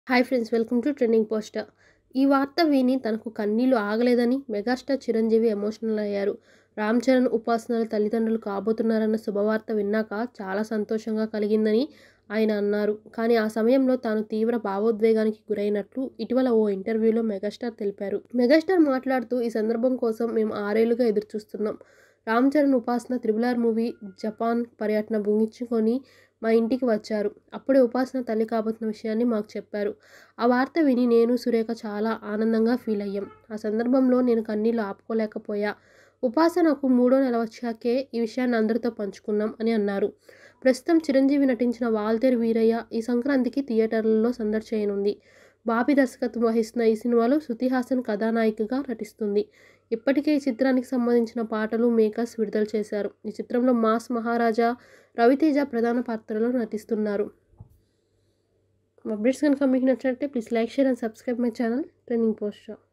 hi friends welcome to trending poster ఈ వార్త విని తనకు కన్నీళ్లు ఆగలేదని మెగాస్టార్ చిరంజీవి ఎమోషనల్ అయ్యారు రామ్ చరణ్ ఉపాసనల తల్లిదండ్రులు కాబోతున్నారన్న శుభవార్త విన్నాక చాలా సంతోషంగా కలిగిందని ఆయన అన్నారు కానీ ఆ సమయంలో తాను తీవ్ర భావోద్వేగానికి గురైనట్లు ఇటీవల ఓ ఇంటర్వ్యూలో మెగాస్టార్ తెలిపారు మెగాస్టార్ మాట్లాడుతూ ఈ సందర్భం కోసం మేము ఆరేళ్లుగా ఎదురుచూస్తున్నాం రామ్ చరణ్ ఉపాసన త్రిబులార్ మూవీ జపాన్ పర్యటన ముగించుకొని మా ఇంటికి వచ్చారు అప్పుడే ఉపాసన తల్లి కాబోతున్న విషయాన్ని మాకు చెప్పారు ఆ వార్త విని నేను సురేఖ చాలా ఆనందంగా ఫీల్ అయ్యాం ఆ సందర్భంలో నేను కన్నీళ్ళు ఆపుకోలేకపోయా ఉపాసనకు మూడో నెల వచ్చాకే ఈ విషయాన్ని అందరితో పంచుకున్నాం అని అన్నారు ప్రస్తుతం చిరంజీవి నటించిన వాల్తేరు వీరయ్య ఈ సంక్రాంతికి థియేటర్లలో సందడి చేయనుంది బాబీ దర్శకత్వం వహిస్తున్న ఈ సినిమాలో శృతి హాసన్ కథానాయికగా నటిస్తుంది ఇప్పటికే ఈ చిత్రానికి సంబంధించిన పాటలు మేకర్స్ విడుదల చేశారు ఈ చిత్రంలో మాస్ మహారాజా రవితేజ ప్రధాన పాత్రలో నటిస్తున్నారు అప్డేట్స్ కనుక మీకు నచ్చినట్లయితే please like share and subscribe my channel trending post